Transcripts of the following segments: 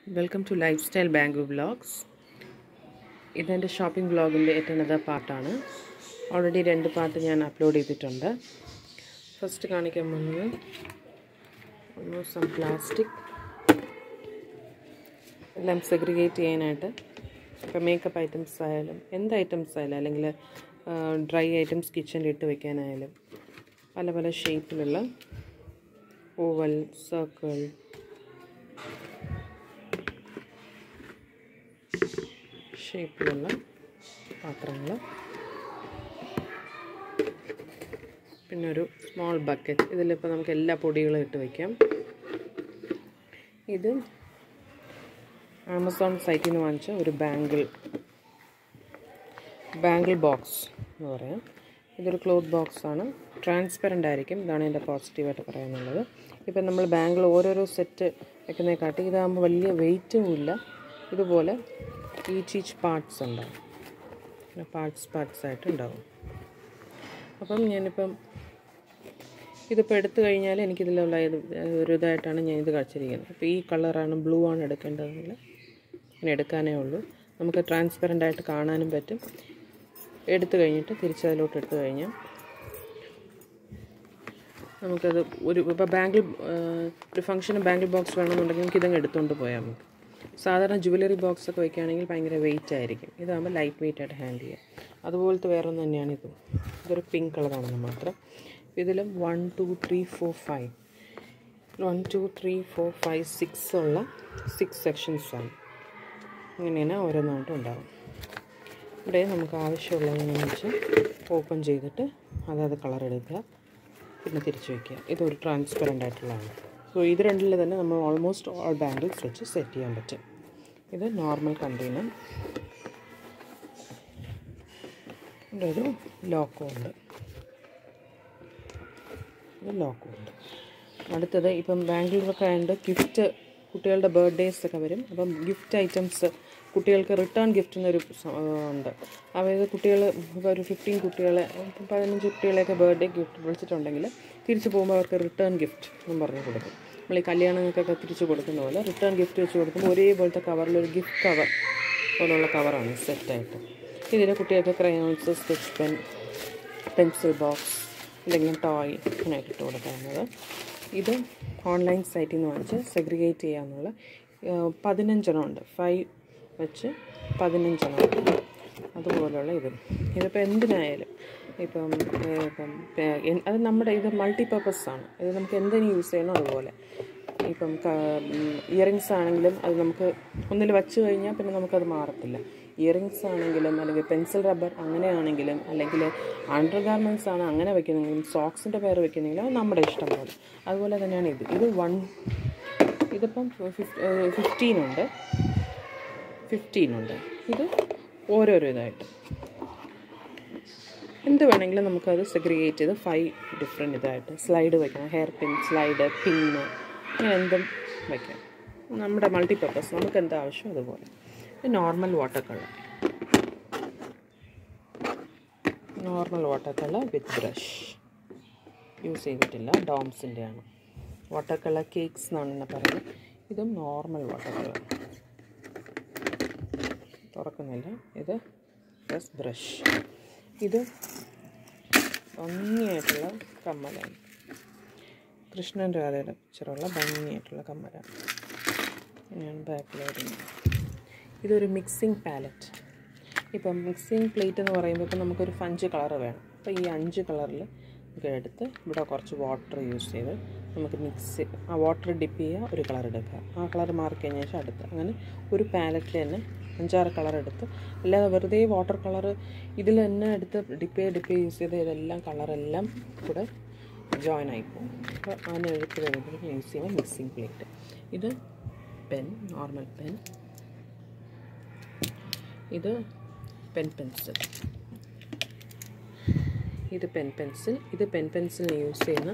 welcome to lifestyle ബാങ്കു vlogs ഇതെൻ്റെ shopping വ്ളോഗിൻ്റെ ഏറ്റവും പാർട്ടാണ് ഓൾറെഡി രണ്ട് പാർട്ട് ഞാൻ അപ്ലോഡ് ചെയ്തിട്ടുണ്ട് ഫസ്റ്റ് കാണിക്കാൻ പോകുന്നത് സം പ്ലാസ്റ്റിക് എല്ലാം സെഗ്രിഗേറ്റ് ചെയ്യാനായിട്ട് ഇപ്പോൾ മേക്കപ്പ് ഐറ്റംസ് ആയാലും എന്ത് ഐറ്റംസ് ആയാലും അല്ലെങ്കിൽ ഡ്രൈ ഐറ്റംസ് കിച്ചണിൽ ഇട്ട് വെക്കാനായാലും പല പല ഷേപ്പിലുള്ള ഓവൽ സർക്കിൾ ഷേപ്പിലുള്ള പാത്രങ്ങൾ പിന്നെ ഒരു സ്മോൾ ബക്കറ്റ് ഇതിലിപ്പോൾ നമുക്ക് എല്ലാ പൊടികളും ഇട്ട് വയ്ക്കാം ഇത് ആമസോൺ സൈറ്റിൽ നിന്ന് വാങ്ങിച്ച ഒരു ബാങ്കിൾ ബാങ്കിൾ ബോക്സ് എന്ന് പറയാം ഇതൊരു ക്ലോത്ത് ബോക്സാണ് ട്രാൻസ്പെറൻ്റ് ആയിരിക്കും ഇതാണ് എൻ്റെ പോസിറ്റീവായിട്ട് പറയാനുള്ളത് ഇപ്പം നമ്മൾ ബാങ്കിൾ ഓരോരോ സെറ്റ് വെക്കുന്നതിനെക്കാട്ടി ഇതാകുമ്പോൾ വലിയ വെയിറ്റും ഇല്ല ഇതുപോലെ ഈച്ച് ഈച്ച് പാർട്സ് ഉണ്ടാവും പിന്നെ പാർട്സ് പാർട്സ് ആയിട്ട് ഉണ്ടാവും അപ്പം ഞാനിപ്പം ഇതിപ്പോൾ എടുത്തു കഴിഞ്ഞാൽ എനിക്കിതിലുള്ള ഇത് ഒരു ഇതായിട്ടാണ് ഞാൻ ഇത് കഴിച്ചിരിക്കുന്നത് അപ്പോൾ ഈ കളറാണ് ബ്ലൂ ആണ് എടുക്കേണ്ടതെങ്കിൽ അങ്ങനെ എടുക്കാനേ ഉള്ളൂ നമുക്ക് ട്രാൻസ്പെറൻ്റ് ആയിട്ട് കാണാനും പറ്റും എടുത്തു കഴിഞ്ഞിട്ട് തിരിച്ചതിലോട്ട് ഇട്ട് കഴിഞ്ഞാൽ നമുക്കത് ഒരു ഇപ്പോൾ ബാങ്കിൾ ഒരു ഫംഗ്ഷന് ബാങ്കിൾ ബോക്സ് വേണമെന്നുണ്ടെങ്കിൽ നമുക്ക് ഇതങ്ങ് എടുത്തുകൊണ്ട് പോയാൽ നമുക്ക് സാധാരണ ജുവലറി ബോക്സ് ഒക്കെ വയ്ക്കുകയാണെങ്കിൽ ഭയങ്കര വെയിറ്റ് ആയിരിക്കും ഇതാകുമ്പോൾ ലൈറ്റ് വെയിറ്റ് ആയിട്ട് ഹാൻഡിൽ ചെയ്യാം അതുപോലത്തെ വേറെ ഒന്ന് തന്നെയാണ് ഇത് ഇതൊരു പിങ്ക് കളറാണെന്ന് മാത്രം ഇതിലും one two three four five one two three four five six ഉള്ള സിക്സ് സെക്ഷൻസാണ് ഇങ്ങനെയാണ് ഓരോന്നായിട്ടും ഉണ്ടാകും ഇവിടെ നമുക്ക് ആവശ്യമുള്ളതെന്ന് വെച്ച് ഓപ്പൺ ചെയ്തിട്ട് അതാത് കളർ എടുക്കുക പിന്നെ തിരിച്ച് വയ്ക്കുക ഇതൊരു ട്രാൻസ്പെറൻ്റ് ആയിട്ടുള്ളതാണ് സോ ഇത് രണ്ടിൽ തന്നെ നമ്മൾ ഓൾമോസ്റ്റ് ഓൾ ബാങ്കിൾസ് വെച്ച് സെറ്റ് ചെയ്യാൻ പറ്റും ഇത് നോർമൽ കണ്ടെയ്നർ ഇവിടെ ഒരു ലോക്കും ഉണ്ട് ഇത് ലോക്കും ഉണ്ട് അടുത്തത് ഇപ്പം ബാങ്കിലൊക്കെ ആയതുകൊണ്ട് ഗിഫ്റ്റ് കുട്ടികളുടെ ബർത്ത്ഡേസ് ഒക്കെ വരും അപ്പം ഗിഫ്റ്റ് ഐറ്റംസ് കുട്ടികൾക്ക് റിട്ടേൺ ഗിഫ്റ്റ് എന്നൊരു ഉണ്ട് അതായത് കുട്ടികൾ ഇപ്പോൾ ഒരു ഫിഫ്റ്റീൻ കുട്ടികളെ പതിനഞ്ച് കുട്ടികളെയൊക്കെ ബർത്ത്ഡേ ഗിഫ്റ്റ് വിളിച്ചിട്ടുണ്ടെങ്കിൽ തിരിച്ച് പോകുമ്പോൾ അവർക്ക് റിട്ടേൺ ഗിഫ്റ്റ് എന്നും പറഞ്ഞ് കൊടുക്കും നമ്മൾ ഈ കല്യാണങ്ങൾക്കൊക്കെ തിരിച്ച് കൊടുക്കുന്ന പോലെ റിട്ടേൺ ഗിഫ്റ്റ് വെച്ച് കൊടുക്കുമ്പോൾ ഒരേപോലത്തെ കവറിലൊരു ഗിഫ്റ്റ് കവർ പോലുള്ള കവറാണ് സെറ്റായിട്ട് ഇതിൽ കുട്ടികൾക്ക് crayons sketch pen pencil box എന്തെങ്കിലും ടോയ് അങ്ങനെയായിട്ട് ഇട്ട് കൊടുക്കാവുന്നത് ഇത് ഓൺലൈൻ സൈറ്റിൽ നിന്ന് വാങ്ങിച്ച് സെഗ്രിഗേറ്റ് ചെയ്യാമെന്നുള്ള പതിനഞ്ചെണ്ണം ഉണ്ട് ഫൈവ് വെച്ച് പതിനഞ്ചെണ്ണം അതുപോലുള്ള ഇത് ഇതിപ്പോൾ എന്തിനായാലും ഇപ്പം ഇപ്പം അത് നമ്മുടെ ഇത് മൾട്ടി പർപ്പസ് ആണ് ഇത് നമുക്ക് എന്തിനു യൂസ് ചെയ്യണോ അതുപോലെ ഇപ്പം ഇയറിങ്സ് ആണെങ്കിലും അത് നമുക്ക് ഒന്നിൽ വച്ച് കഴിഞ്ഞാൽ പിന്നെ നമുക്കത് മാറത്തില്ല ഇയറിങ്സ് ആണെങ്കിലും അല്ലെങ്കിൽ പെൻസിൽ റബ്ബർ അങ്ങനെയാണെങ്കിലും അല്ലെങ്കിൽ അണ്ടർ ഗാർമെൻറ്റ്സ് ആണ് അങ്ങനെ വെക്കുന്നെങ്കിലും സോക്സിൻ്റെ പേര് വെക്കുന്നെങ്കിലും അത് നമ്മുടെ ഇഷ്ടം പോലെ അതുപോലെ തന്നെയാണ് ഇത് ഇത് വൺ ഇതിപ്പം ഫിഫ്റ്റീൻ ഉണ്ട് ഫിഫ്റ്റീൻ ഉണ്ട് ഇത് ഓരോരോ ഇതായിട്ട് എന്ത് വേണമെങ്കിലും നമുക്കത് സെഗ്രിഗേറ്റ് ചെയ്ത് ഫൈവ് ഡിഫറെൻറ്റ് ഇതായിട്ട് സ്ലൈഡ് വയ്ക്കണം ഹെയർ പിൻ സ്ലൈഡ് പിന്ന് അങ്ങനെ എന്തും വയ്ക്കാം നമ്മുടെ മൾട്ടിപ്പർപ്പസ് നമുക്ക് എന്താ ആവശ്യം അതുപോലെ normal water colour normal water colour with brush use ചെയ്തിട്ടില്ല ഡോംസിൻ്റെ ആണ് വാട്ടർ കളർ കേക്ക്സ് എന്നാണ് എന്നെ പറയുന്നത് ഇതും നോർമൽ വാട്ടർ കളർ തുറക്കുന്നില്ല ഇത് പ്ലസ് ബ്രഷ് ഇത് ഭംഗിയായിട്ടുള്ള കമ്മലാണ് കൃഷ്ണൻ രാധയുടെ പിക്ചറുള്ള ഭംഗിയായിട്ടുള്ള കമ്മലാണ് ഇങ്ങനെയാണ് ബാക്കിൽ വരുന്നത് ഇതൊരു മിക്സിംഗ് പാലറ്റ് ഇപ്പം മിക്സിംഗ് പ്ലേറ്റ് എന്ന് പറയുമ്പോൾ ഇപ്പം നമുക്കൊരു അഞ്ച് കളർ വേണം അപ്പോൾ ഈ അഞ്ച് കളറിൽ നമുക്ക് എടുത്ത് ഇവിടെ കുറച്ച് വാട്ടർ യൂസ് ചെയ്ത് നമുക്ക് മിക്സ് ആ വാട്ടർ ഡിപ്പ് ചെയ്യുക ഒരു കളർ എടുക്കുക ആ കളർ മാർക്ക് കഴിഞ്ഞ ശേഷം അടുത്ത് അങ്ങനെ ഒരു പാലറ്റിൽ തന്നെ അഞ്ചാറ് കളർ എടുത്ത് അല്ലാതെ വെറുതെ വാട്ടർ കളർ ഇതിൽ തന്നെ എടുത്ത് ഡിപ്പ് ചെയ്ത് ഡിപ്പ് യൂസ് ചെയ്ത് ഇതെല്ലാം കളറെല്ലാം കൂടെ ജോയിൻ ആയിപ്പോകും അപ്പോൾ അതിന് എടുത്ത് വരുമ്പോൾ യൂസ് ചെയ്യുമ്പോൾ മിക്സിംഗ് പ്ലേറ്റ് ഇത് പെൻ നോർമൽ പെൻ ഇത് പെൻ പെൻസിൽ ഇത് പെൻ പെൻസിൽ ഇത് പെൻ പെൻസിലിന് യൂസ് ചെയ്യുന്ന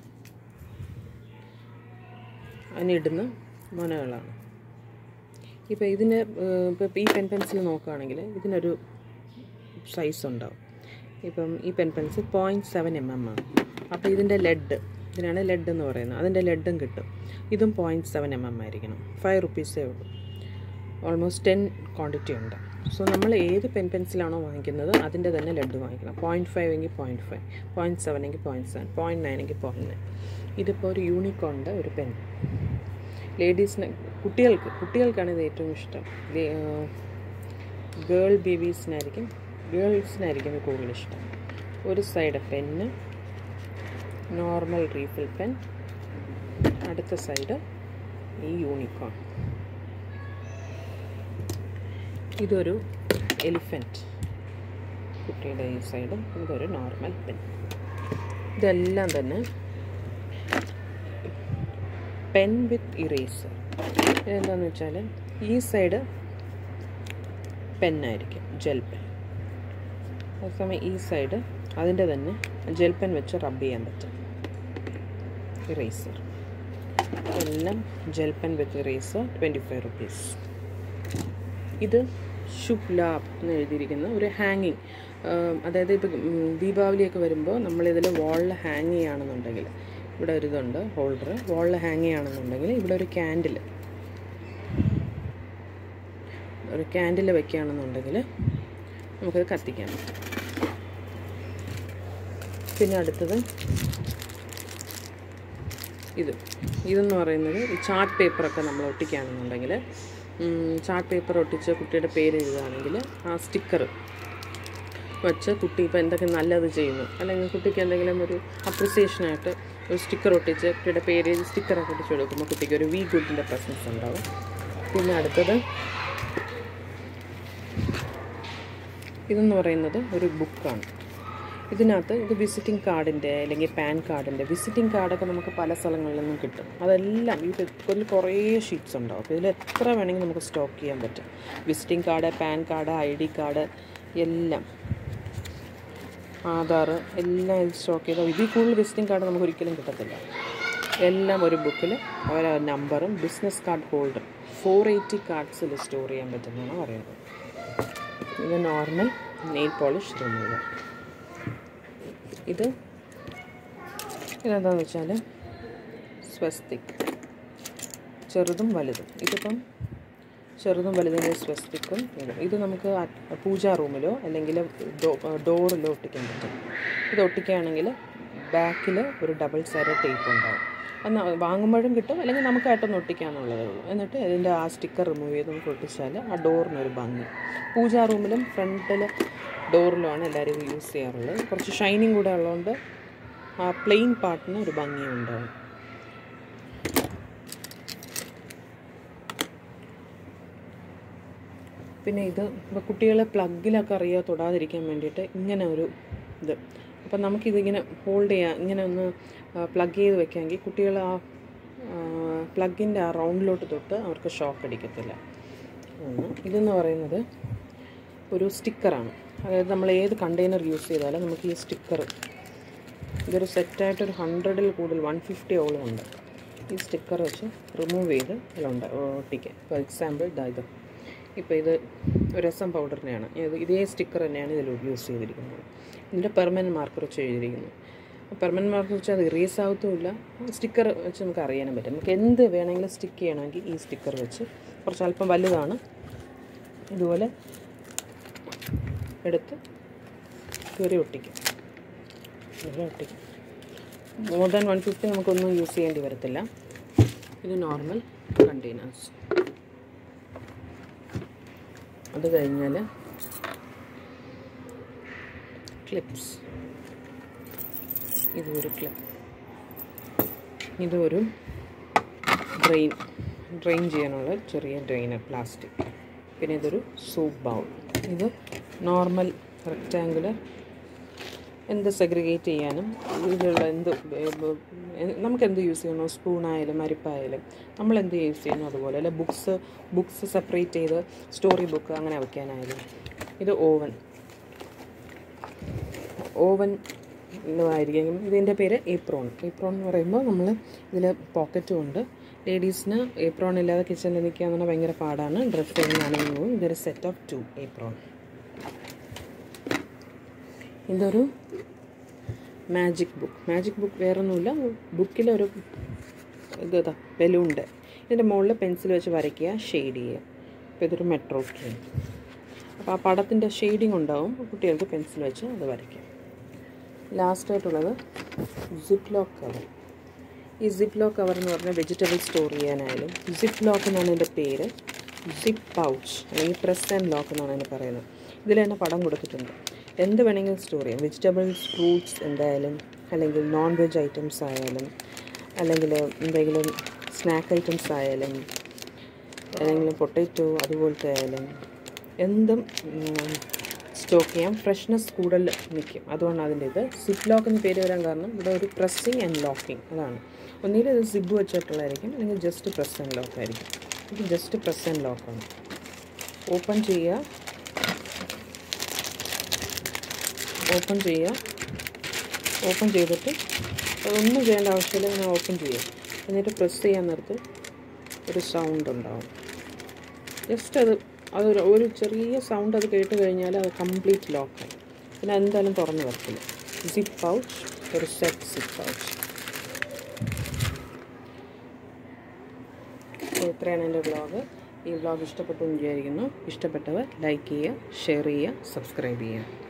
അതിനിടുന്ന മൊനകളാണ് ഇപ്പോൾ ഇതിന് ഇപ്പോൾ ഈ പെൻ പെൻസിൽ നോക്കുകയാണെങ്കിൽ ഇതിനൊരു സൈസ് ഉണ്ടാവും ഇപ്പം ഈ pen pencil point seven M M ആണ് അപ്പോൾ ഇതിൻ്റെ ലെഡ് ഇതിനാണ് ലെഡ് എന്ന് പറയുന്നത് അതിൻ്റെ ലെഡും കിട്ടും ഇതും പോയിൻറ്റ് സെവൻ എം എം ആയിരിക്കണം ഫൈവ് റുപ്പീസേ ഉള്ളൂ ഓൾമോസ്റ്റ് ടെൻ ക്വാണ്ടിറ്റി ഉണ്ട് സോ നമ്മൾ ഏത് പെൻ പെൻസിലാണോ വാങ്ങിക്കുന്നത് അതിൻ്റെ തന്നെ ലഡ്ഡു വാങ്ങിക്കണം പോയിൻറ്റ് ഫൈവ് എങ്കിൽ പോയിൻറ്റ് ഫൈവ് പോയിൻറ്റ് സെവൻ എങ്കിൽ പോയിൻറ്റ് സെവൻ പോയിൻറ്റ് നയൻ എങ്കിൽ പോയിൻറ്റ് നയൻ ഇതിപ്പോൾ ഒരു യൂണിക്കോണിൻ്റെ ഒരു പെൻ ലേഡീസിന് കുട്ടികൾക്ക് കുട്ടികൾക്കാണ് ഇത് ഏറ്റവും ഇഷ്ടം ഗേൾ ബേബീസിനായിരിക്കും ഗേൾസിനായിരിക്കും ഇത് കൂടുതൽ ഇഷ്ടം ഒരു side pen normal refill pen അടുത്ത സൈഡ് ഈ യൂണിക്കോൺ ഇതൊരു എലിഫൻറ്റ് കുട്ടിയുടെ ഈ സൈഡും ഇതൊരു നോർമൽ പെൻ ഇതെല്ലാം തന്നെ പെൻ വിത്ത് ഇറേസർ ഇതെന്താണെന്ന് വെച്ചാൽ ഈ സൈഡ് പെന്നായിരിക്കും ജെൽ പെൻ അതേസമയം ഈ സൈഡ് അതിൻ്റെ തന്നെ ജെൽ പെൻ വെച്ച് റബ്ബ് ചെയ്യാൻ പറ്റും ഇറേസർ എല്ലാം gel pen with eraser twenty five rupees ഇത് ശുഭ് ലാഭ് എന്ന് എഴുതിയിരിക്കുന്ന ഒരു ഹാങ്ങിങ് അതായത് ഇപ്പം ദീപാവലിയൊക്കെ വരുമ്പോൾ നമ്മളിതിൽ വാളിൽ ഹാങ് ചെയ്യുകയാണെന്നുണ്ടെങ്കിൽ ഇവിടെ ഒരു ഇതുണ്ട് ഹോൾഡർ വാളിൽ ഹാങ് ചെയ്യുകയാണെന്നുണ്ടെങ്കിൽ ഇവിടെ ഒരു ക്യാൻഡിൽ ഒരു ക്യാൻഡിൽ വെക്കുകയാണെന്നുണ്ടെങ്കിൽ നമുക്കത് കത്തിക്കാൻ പറ്റും പിന്നെ അടുത്തത് ഇത് ഇതെന്ന് പറയുന്നത് ഈ ചാർട്ട് പേപ്പറൊക്കെ നമ്മൾ ഒട്ടിക്കുകയാണെന്നുണ്ടെങ്കിൽ ചാർട്ട് പേപ്പർ ഒട്ടിച്ച് കുട്ടിയുടെ പേര് എഴുതുകയാണെങ്കിൽ ആ സ്റ്റിക്കർ വെച്ച് കുട്ടി ഇപ്പോൾ എന്തൊക്കെ നല്ലത് ചെയ്യുന്നു അല്ലെങ്കിൽ കുട്ടിക്ക് എന്തെങ്കിലും ഒരു അപ്രിസിയേഷനായിട്ട് ഒരു സ്റ്റിക്കർ ഒട്ടിച്ച് കുട്ടിയുടെ പേര് എഴുതി സ്റ്റിക്കറൊക്കെ ഒട്ടിച്ച് കൊടുക്കുമ്പോൾ കുട്ടിക്ക് ഒരു വി ഗുഡിൻ്റെ പ്രസൻസ് ഉണ്ടാവും പിന്നെ അടുത്തത് ഇതെന്ന് പറയുന്നത് ഒരു ബുക്കാണ് ഇതിനകത്ത് ഇത് വിസിറ്റിംഗ് കാർഡിൻ്റെ അല്ലെങ്കിൽ പാൻ കാർഡിൻ്റെ വിസിറ്റിംഗ് കാർഡൊക്കെ നമുക്ക് പല സ്ഥലങ്ങളിൽ നിന്നും കിട്ടും അതെല്ലാം ഇത് ഇതിൽ കുറേ ഷീറ്റ്സ് ഉണ്ടാവും അപ്പോൾ ഇതിൽ എത്ര വേണമെങ്കിൽ നമുക്ക് സ്റ്റോക്ക് ചെയ്യാൻ പറ്റും visiting card PAN card I D card എല്ലാം ആധാർ എല്ലാം ഇത് സ്റ്റോക്ക് ചെയ്താൽ ഇതിൽ കൂടുതൽ വിസിറ്റിംഗ് കാർഡ് നമുക്ക് ഒരിക്കലും കിട്ടത്തില്ല എല്ലാം ഒരു ബുക്കിൽ അവരെ നമ്പറും business card holder for eighty കാർഡ്സിൽ സ്റ്റോർ ചെയ്യാൻ പറ്റുമെന്നാണ് പറയുന്നത് ഇത് നോർമൽ നെയിൽ പോളിഷ് റിമൂവർ ഇത് ഇതെന്താണെന്ന് വെച്ചാൽ സ്വസ്തിക് ചെറുതും വലുതും ഇതിപ്പം ചെറുതും വലുതിൻ്റെ സ്വസ്തിക്കും ഇതും ഇത് നമുക്ക് പൂജാ റൂമിലോ അല്ലെങ്കിൽ ഡോറിലോ ഒട്ടിക്കാൻ പറ്റും ഇത് ഒട്ടിക്കുകയാണെങ്കിൽ ബാക്കിൽ ഒരു ഡബിൾ സൈഡ് ടേപ്പ് ഉണ്ടാവും അന്ന് വാങ്ങുമ്പോഴും കിട്ടും അല്ലെങ്കിൽ നമുക്കായിട്ടൊന്ന് ഒട്ടിക്കാന്നുള്ളതേ ഉള്ളൂ എന്നിട്ട് ഇതിൻ്റെ ആ സ്റ്റിക്കർ റിമൂവ് ചെയ്ത് നമുക്ക് ഒട്ടിച്ചാൽ ആ ഡോറിനൊരു ഭംഗി പൂജാ റൂമിലും ഫ്രണ്ടിൽ ഡോറിലുമാണ് എല്ലാവരും യൂസ് ചെയ്യാറുള്ളത് കുറച്ച് ഷൈനിങ് കൂടെ ഉള്ളതുകൊണ്ട് ആ പ്ലെയിൻ പാർട്ടിന് ഒരു ഭംഗിയും ഉണ്ടാവും പിന്നെ ഇത് ഇപ്പോൾ കുട്ടികളെ പ്ലഗിലൊക്കെ അറിയാതെ തൊടാതിരിക്കാൻ വേണ്ടിയിട്ട് ഇങ്ങനെ ഒരു ഇത് അപ്പം നമുക്കിതിങ്ങനെ ഹോൾഡ് ചെയ്യാം ഇങ്ങനെ ഒന്ന് പ്ലഗ് ചെയ്ത് വെക്കാമെങ്കിൽ കുട്ടികൾ ആ പ്ലഗിൻ്റെ ആ റൗണ്ടിലോട്ട് തൊട്ട് അവർക്ക് ഷോക്ക് അടിക്കത്തില്ല ഒന്ന് ഇതെന്ന് പറയുന്നത് ഒരു സ്റ്റിക്കറാണ് അതായത് നമ്മൾ ഏത് കണ്ടെയ്നർ യൂസ് ചെയ്താലും നമുക്ക് ഈ സ്റ്റിക്കർ ഇതൊരു സെറ്റായിട്ട് ഒരു ഹൺഡ്രഡിൽ കൂടുതൽ വൺ ഫിഫ്റ്റിയോളം ഉണ്ട് ഈ സ്റ്റിക്കർ വെച്ച് റിമൂവ് ചെയ്ത് ഇതിലുണ്ട് ഒട്ടിക്കുക ഫോർ എക്സാമ്പിൾ ഇതാ ഇത് ഇപ്പോൾ ഇത് രസം പൗഡറിനെയാണ് ഇത് ഇതേ സ്റ്റിക്കർ തന്നെയാണ് ഇതിൽ യൂസ് ചെയ്തിരിക്കുന്നത് ഇതിൻ്റെ പെർമനൻറ്റ് മാർക്കർ വെച്ച് എഴുതിയിരിക്കുന്നു പെർമനൻറ്റ് മാർക്കർ വെച്ച് അത് ഇറേസ് ആവത്തുമില്ല സ്റ്റിക്കർ വെച്ച് നമുക്ക് അറിയാനും പറ്റും നമുക്ക് എന്ത് വേണമെങ്കിലും സ്റ്റിക്ക് ചെയ്യണമെങ്കിൽ ഈ സ്റ്റിക്കർ വെച്ച് കുറച്ച് അല്പം വലുതാണ് ഇതുപോലെ എടുത്ത് കയറി ഒട്ടിക്കും ഇതുപോലെ ഒട്ടിക്കും മോർ ദാൻ വൺ ഫിഫ്റ്റി നമുക്കൊന്നും യൂസ് ചെയ്യേണ്ടി വരത്തില്ല ഇത് നോർമൽ കണ്ടെയ്നേഴ്സ് അത് കഴിഞ്ഞാൽ ക്ലിപ്സ് ഇതൊരു ക്ലിപ്പ് ഇതൊരു ഡ്രെയിൻ ഡ്രെയിൻ ചെയ്യാനുള്ള ചെറിയ ഡ്രെയിനർ പ്ലാസ്റ്റിക് പിന്നെ ഇതൊരു സൂപ്പ് ബൗൾ ഇത് നോർമൽ റെക്റ്റാങ്കുലർ എന്ത് സെഗ്രിഗേറ്റ് ചെയ്യാനും ഇതിലുള്ള എന്ത് നമുക്ക് എന്ത് യൂസ് ചെയ്യണോ സ്പൂണായാലും അരിപ്പായാലും നമ്മൾ എന്ത് യൂസ് ചെയ്യുന്നു അതുപോലെ അല്ലെ ബുക്സ് ബുക്സ് സെപ്പറേറ്റ് ചെയ്ത് സ്റ്റോറി ബുക്ക് അങ്ങനെ വയ്ക്കാനായാലും ഇത് ഓവൻ ഓവൻ ആയിരിക്കും ഇതിൻ്റെ പേര് ഏപ്രോൺ ഏപ്രോൺ എന്ന് പറയുമ്പോൾ നമ്മൾ ഇതിൽ പോക്കറ്റും ഉണ്ട് ലേഡീസിന് ഏപ്രോൺ ഇല്ലാതെ കിച്ചണിൽ നിൽക്കുക എന്ന് പറഞ്ഞാൽ ഭയങ്കര പാടാണ് ഡ്രസ് ചെയ്യുന്നതാണെങ്കിൽ ഇതൊരു സെറ്റ് ഓഫ് ടു ഏപ്രോൺ ഇതൊരു മാജിക് ബുക്ക് മാജിക് ബുക്ക് വേറൊന്നുമില്ല ബുക്കിലൊരു ഇത് ഇതാ ബലൂണ്ട് ഇതിൻ്റെ മുകളിൽ പെൻസിൽ വെച്ച് വരയ്ക്കുക ഷെയ്ഡ് ചെയ്യുക അപ്പോൾ ഇതൊരു മെട്രോ ട്രെയിൻ അപ്പോൾ ആ പടത്തിൻ്റെ ഷെയ്ഡിങ് ഉണ്ടാവും കുട്ടികൾക്ക് പെൻസിൽ വെച്ച് അത് വരയ്ക്കാം ലാസ്റ്റായിട്ടുള്ളത് സിപ്പ് ലോക്ക് കവർ ഈ സിപ്പ് ലോക്ക് കവർ എന്ന് പറഞ്ഞാൽ വെജിറ്റബിൾ സ്റ്റോർ ചെയ്യാനായാലും സിപ്പ് ലോക്ക് എന്നാണ് ഇതിൻ്റെ പേര് സിപ്പ് പൗച്ച് അല്ലെങ്കിൽ പ്രസ് ആൻഡ് ലോക്ക് എന്നാണ് അതിന് പറയുന്നത് ഇതിൽ തന്നെ പടം കൊടുത്തിട്ടുണ്ട് എന്ത് വേണമെങ്കിലും സ്റ്റോർ ചെയ്യാം വെജിറ്റബിൾസ് ഫ്രൂട്ട്സ് എന്തായാലും അല്ലെങ്കിൽ നോൺ വെജ് ഐറ്റംസ് ആയാലും അല്ലെങ്കിൽ എന്തെങ്കിലും സ്നാക്ക് ഐറ്റംസ് ആയാലും അല്ലെങ്കിൽ പൊട്ടറ്റോ അതുപോലത്തെ ആയാലും എന്തും സ്റ്റോക്ക് ചെയ്യാം ഫ്രഷ്നെസ് കൂടുതൽ നിൽക്കും അതുകൊണ്ടാണ് അതിൻ്റെ ഇത് സിപ്പ് ലോക്ക് എന്ന് പേര് വരാൻ കാരണം ഇവിടെ ഒരു പ്രസ്സിങ് ആൻഡ് ലോക്കിംഗ് അതാണ് ഒന്നുകിൽ ഇത് സിബ് വെച്ചിട്ടുള്ളതായിരിക്കും അല്ലെങ്കിൽ ജസ്റ്റ് പ്രസ് ആൻഡ് ലോക്ക് ആയിരിക്കും ഇത് ജസ്റ്റ് പ്രസ് ആൻഡ് ലോക്കാണ് ഓപ്പൺ ചെയ്യുക ഓപ്പൺ ചെയ്യുക ഓപ്പൺ ചെയ്തിട്ട് ഒന്നും ചെയ്യേണ്ട ആവശ്യമില്ല ഞാൻ ഓപ്പൺ ചെയ്യാം എന്നിട്ട് പ്രസ് ചെയ്യാൻ നേരത്ത് ഒരു സൗണ്ട് ഉണ്ടാവും ജസ്റ്റ് അത് അതൊരു ഒരു ചെറിയ സൗണ്ട് അത് കേട്ട് കഴിഞ്ഞാൽ അത് കംപ്ലീറ്റ് ലോക്കായി പിന്നെ എന്തായാലും തുറന്ന് വരത്തില്ല സിപ്പ് പൗച്ച് ഒരു സെറ്റ് സിപ്പ് പൗച്ച് ഇത്രയാണ് എൻ്റെ വ്ളോഗ് ഈ വ്ളോഗ് ഇഷ്ടപ്പെട്ടു എന്ന് വിചാരിക്കുന്നു ഇഷ്ടപ്പെട്ടവർ ലൈക്ക് ചെയ്യുക ഷെയർ ചെയ്യുക സബ്സ്ക്രൈബ് ചെയ്യുക